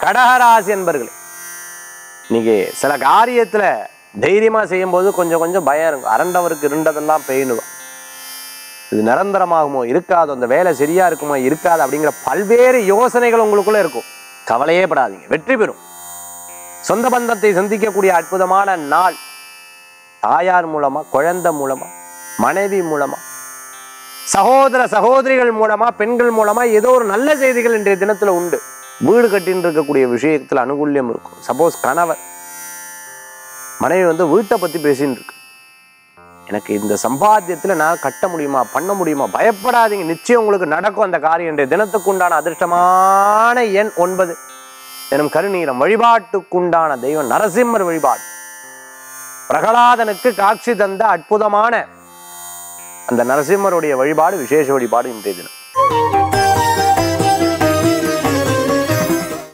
கடகராசி என்பர்களே இன்னைக்கு சில காரியத்துல தைரியமா செய்யும்போது கொஞ்சம் கொஞ்சம் பயம் இருக்கும் அரண்டவருக்கு இருண்டதெல்லாம் பெயினுவா இது நிரந்தரமாகுமோ இருக்காதோ அந்த வேலை சரியா இருக்குமோ இருக்காது அப்படிங்கிற பல்வேறு யோசனைகள் உங்களுக்குள்ள இருக்கும் கவலையே படாதீங்க வெற்றி பெறும் சொந்த பந்தத்தை சந்திக்கக்கூடிய அற்புதமான நாள் தாயார் மூலமா குழந்தை மூலமா மனைவி மூலமா சகோதர சகோதரிகள் மூலமா பெண்கள் மூலமா ஏதோ ஒரு நல்ல செய்திகள் இன்றைய தினத்துல உண்டு வீடு கட்டின்னு இருக்கக்கூடிய விஷயத்துல அனுகூல்யம் இருக்கும் சப்போஸ் கணவர் மனைவி வந்து வீட்டை பத்தி பேசின்னு இருக்கு எனக்கு இந்த சம்பாத்தியத்துல நான் கட்ட முடியுமா பண்ண முடியுமா பயப்படாதீங்க நிச்சயம் உங்களுக்கு நடக்கும் அந்த காரியம் இன்றைய தினத்துக்கு உண்டான அதிர்ஷ்டமான எண் ஒன்பது எனும் கருநீரம் வழிபாட்டுக்குண்டான தெய்வம் நரசிம்மர் வழிபாடு பிரகலாதனுக்கு காட்சி தந்த அற்புதமான அந்த நரசிம்மருடைய வழிபாடு விசேஷ வழிபாடு இன்றைய தினம்